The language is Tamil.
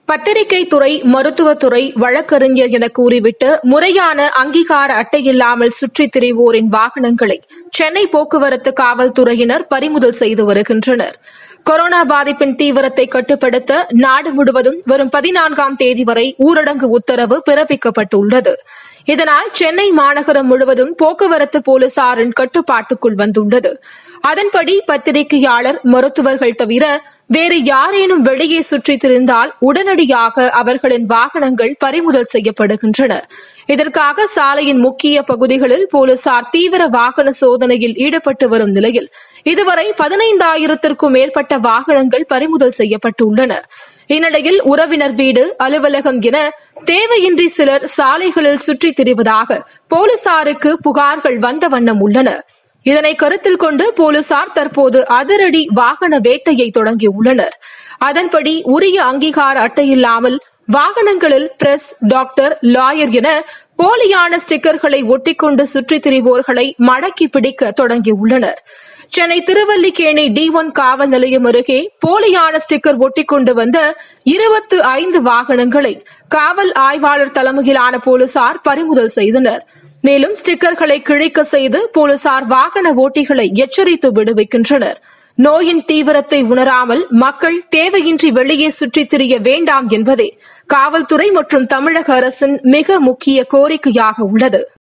பத்திரிகை துறை மருத்துவத்துறை வழக்கறிஞர் என கூறிவிட்டு முறையான அங்கீகார அட்டையில்லாமல் சுற்றித் திரிவோரின் வாகனங்களை சென்னை போக்குவரத்து காவல்துறையினர் பறிமுதல் செய்து வருகின்றனர் கொரோனா பாதிப்பின் தீவிரத்தை கட்டுப்படுத்த நாடு முழுவதும் வரும் பதினான்காம் தேதி வரை ஊரடங்கு உத்தரவு பிறப்பிக்கப்பட்டுள்ளது இதனால் சென்னை மாநகரம் முழுவதும் போக்குவரத்து போலீசாரின் கட்டுப்பாட்டுக்குள் வந்துள்ளது அதன்படி பத்திரிகையாளர் மருத்துவர்கள் தவிர வேறு யாரேனும் வெளியே சுற்றித் திரிந்தால் உடனடியாக அவர்களின் வாகனங்கள் பறிமுதல் செய்யப்படுகின்றன இதற்காக சாலையின் முக்கிய பகுதிகளில் போலீசார் தீவிர வாகன சோதனையில் ஈடுபட்டு வரும் நிலையில் இதுவரை பதினைந்தாயிரத்திற்கும் மேற்பட்ட வாகனங்கள் பறிமுதல் செய்யப்பட்டுள்ளன இந்நிலையில் உறவினர் வீடு அலுவலகம் என தேவையின்றி சிலர் சாலைகளில் சுற்றித் திரிவதாக போலீசாருக்கு புகார்கள் வந்த வண்ணம் உள்ளன இதனை கருத்தில் கொண்டு போலீசார் தற்போது அதிரடி வாகன வேட்டையை தொடங்கியுள்ளனர் அதன்படி உரிய அங்கீகார அட்டையில்லாமல் வாகனங்களில் பிரஸ் டாக்டர் லாயர் என போலியான ஸ்டிக்கர்களை ஒட்டிக்கொண்டு சுற்றித் திரிவோர்களை மடக்கி பிடிக்க தொடங்கியுள்ளனர் சென்னை திருவல்லிக்கேணி டி ஒன் காவல் நிலையம் அருகே போலியான ஸ்டிக்கர் ஒட்டிக்கொண்டு வந்த இருபத்து ஐந்து வாகனங்களை காவல் ஆய்வாளர் தலைமையிலான போலீசார் பறிமுதல் செய்தனர் மேலும் ஸ்டிக்கர்களை கிழிக்க செய்து போலீசார் வாகன ஓட்டிகளை எச்சரித்து விடுவிக்கின்றனர் நோயின் தீவிரத்தை உணராமல் மக்கள் தேவையின்றி வெளியே சுற்றித் திரிய வேண்டாம் என்பதே காவல்துறை மற்றும் தமிழக அரசின் மிக முக்கிய கோரிக்கையாக உள்ளது